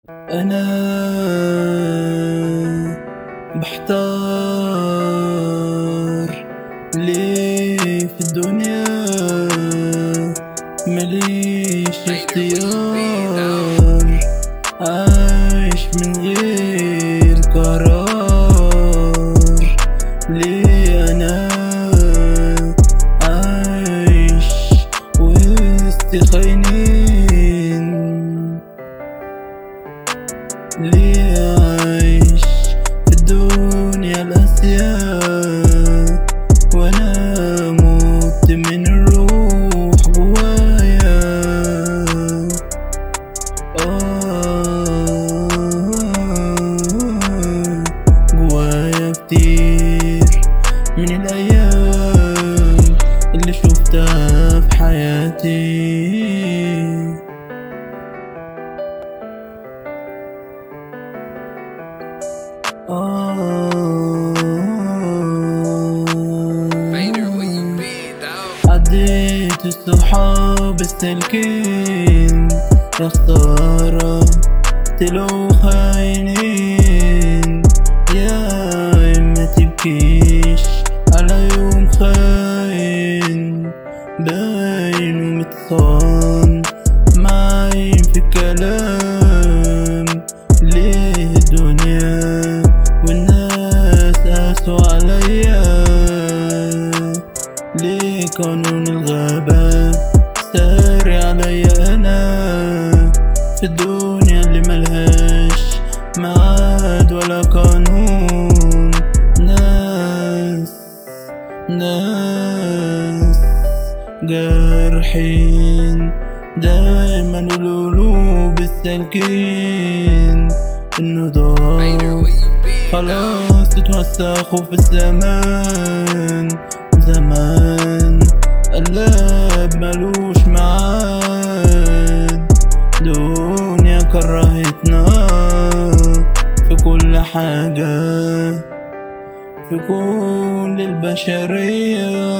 أنا بحتار ليه في الدنيا مليش اختيار عايش من غير قرار ليه أنا عايش وسط خاينين ليه عايش في الدنيا الأسياء وأنا مت من الروح جوايا آه جوايا كتير من الأيام اللي شفتها في حياتي Vader, where you آه been, dawg? عديت الصحاب السالكين يا خسارة طلعوا خاينين يا ما تبكيش على يوم خاين باين ومتصان معايم في الكلام ليه الدنيا والناس قاسوا عليا ليه قانون الغابة ساري عليا أنا في الدنيا اللي ملهاش ميعاد ولا قانون ناس ناس جارحين دايما القلوب السالكين النضال Vader, where you been, dawg? خلاص اتوسخوا في الزمان زمان قلب ملوش معاد دنيا كرهتنا في كل حاجة في كل البشرية